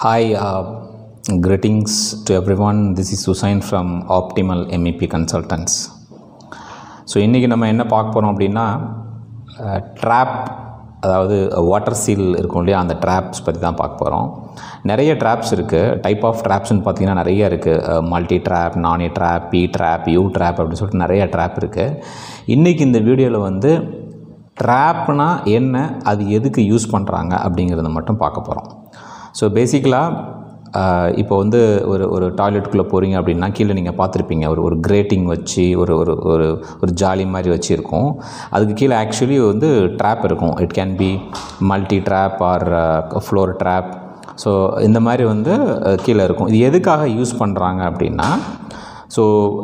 Hi, uh, greetings to everyone. This is Susain from Optimal MEP Consultants. So இன்றைக்கி நம்ம என்ன பார்க்க போகிறோம் அப்படின்னா ட்ராப் அதாவது வாட்டர் சீல் இருக்கும் இல்லையா அந்த ட்ராப்ஸ் பற்றி தான் பார்க்க போகிறோம் நிறைய ட்ராப்ஸ் இருக்குது டைப் ஆஃப் ட்ராப்ஸ்னு பார்த்தீங்கன்னா நிறைய இருக்குது மல்டி ட்ராப் நானி trap P trap U trap அப்படின்னு சொல்லிட்டு நிறைய ட்ராப் இருக்குது இன்றைக்கி இந்த வீடியோவில் வந்து ட்ராப்னா என்ன அது எதுக்கு யூஸ் பண்ணுறாங்க அப்படிங்கிறத மட்டும் பார்க்க போகிறோம் ஸோ பேசிக்கலாக இப்போ வந்து ஒரு ஒரு டாய்லெட்டுக்குள்ளே போகிறீங்க அப்படின்னா கீழே நீங்கள் பார்த்துருப்பீங்க ஒரு ஒரு கிரேட்டிங் வச்சு ஒரு ஒரு ஒரு ஒரு ஜாலி மாதிரி வச்சுருக்கோம் அதுக்கு கீழே ஆக்சுவலி வந்து ட்ராப் இருக்கும் it can be multi trap or floor trap so இந்த மாதிரி வந்து அஹ், கீழே இருக்கும் இது எதுக்காக யூஸ் பண்ணுறாங்க அப்படின்னா ஸோ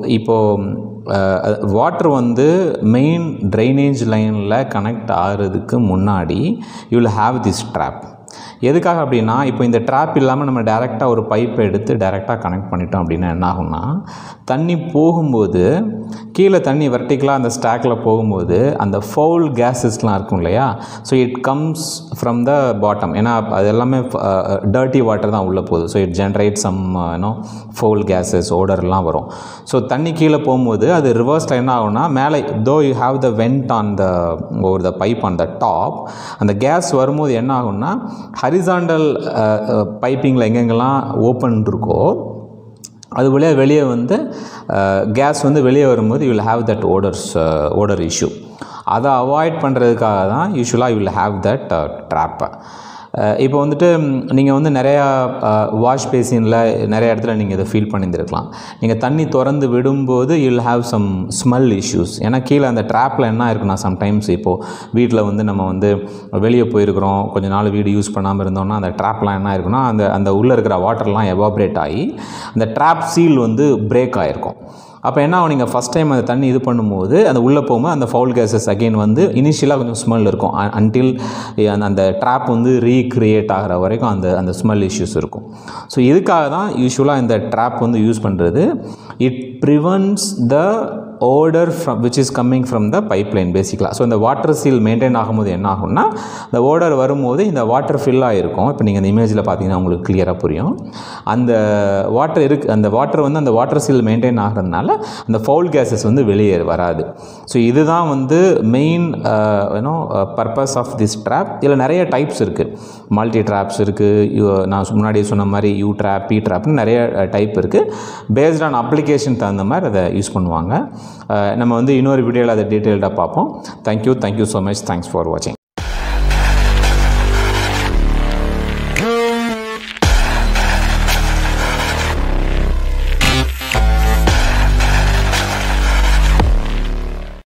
இப்போது வாட்டர் வந்து மெயின் ட்ரைனேஜ் லைனில் கனெக்ட் ஆகிறதுக்கு முன்னாடி you will have this trap எதுக்காக அப்படின்னா இப்போ இந்த ட்ராப் இல்லாமல் நம்ம டேரெக்டாக ஒரு பைப்பை எடுத்து டேரெக்டாக கனெக்ட் பண்ணிட்டோம் அப்படின்னா என்ன ஆகும்னா தண்ணி போகும்போது கீழே தண்ணி வெர்டிக்கலாக அந்த ஸ்டாக்கில் போகும்போது அந்த ஃபவுல் கேஸஸ்லாம் இருக்கும் இல்லையா so it comes from the bottom ஏன்னா அது எல்லாமே டர்ட்டி வாட்டர் தான் உள்ளே போகுது so it generate some you know foul gases ஓடர்லாம் வரும் ஸோ தண்ணி கீழே போகும்போது அது ரிவர்ஸில் என்ன ஆகும்னா மேலே though you have the vent on the ஒரு the pipe on the top அந்த கேஸ் வரும்போது என்ன ஆகும்னா ஹரிசாண்டல் பைப்பிங்கில் எங்கெங்கெல்லாம் ஓப்பன் இருக்கோ அது வழியாக வெளியே வந்து கேஸ் வந்து வெளியே வரும்போது you will have that odours odour issue அதை அவாய்ட் பண்ணுறதுக்காக தான் யூஸ்வலாக யூ வில் ஹாவ் தட் ட்ராப்பை இப்போ வந்துட்டு நீங்கள் வந்து நிறையா வாஷ் பேசினில் நிறைய இடத்துல நீங்கள் இதை ஃபீல் பண்ணியிருந்திருக்கலாம் நீங்கள் தண்ணி திறந்து விடும்போது you will have some smell issues ஏன்னா கீழே அந்த ட்ராப்பில் என்ன இருக்குன்னா சம்டைம்ஸ் இப்போது வீட்டில் வந்து நம்ம வந்து வெளியே போயிருக்கிறோம் கொஞ்ச நாள் வீடு யூஸ் பண்ணாமல் இருந்தோம்னா அந்த ட்ராப்லாம் என்ன இருக்குன்னா அந்த அந்த உள்ளே இருக்கிற வாட்டர்லாம் எவாப்ரேட் ஆகி அந்த ட்ராப் சீல் வந்து பிரேக் ஆகிருக்கும் அப்போ என்ன ஆகும் நீங்கள் ஃபஸ்ட் டைம் அந்த தண்ணி இது பண்ணும்போது அந்த உள்ளே போகும்போது அந்த ஃபவுல் கேஸஸ் அகெயின் வந்து இனிஷியலாக கொஞ்சம் ஸ்மெல் இருக்கும் அன்டில் அந்த அந்த ட்ராப் வந்து ரீக்ரியேட் ஆகிற வரைக்கும் அந்த அந்த ஸ்மெல் இஷ்யூஸ் இருக்கும் ஸோ இதுக்காக தான் யூஸ்வலாக இந்த ட்ராப் வந்து யூஸ் பண்ணுறது it prevents the odour from which is coming from the pipe line பேசிக்கலாக ஸோ இந்த வாட்டர் சீல் மெயின்டைன் ஆகும்போது என்ன ஆகும்னா இந்த ஓடர் வரும்போது இந்த வாட்டர் ஃபில் ஆகிருக்கும் இப்போ நீங்கள் இந்த இமேஜில் பார்த்தீங்கன்னா உங்களுக்கு கிளியராக புரியும் அந்த வாட்டர் இருக்கு அந்த வாட்டர் வந்து அந்த வாட்டர் சீல் மெயின்டைன் ஆகிறதுனால அந்த ஃபவுல் கேஸஸ் வந்து வெளியே வராது ஸோ இதுதான் வந்து main you know purpose of this trap இதில் நிறைய டைப்ஸ் இருக்குது மல்டி ட்ராப்ஸ் இருக்குது நான் முன்னாடியே சொன்ன மாதிரி யூ ட்ராப் பி ட்ராப்னு நிறைய டைப் இருக்குது பேஸ்ட் ஆன் அப்ளிகேஷன் தகுந்த மாதிரி அதை யூஸ் பண்ணுவாங்க அஹ் நம்ம வந்து இன்னொரு வீடியோவில் அதை டீட்டெயில்டாக பார்ப்போம் thank you thank you so much thanks for வாட்சிங்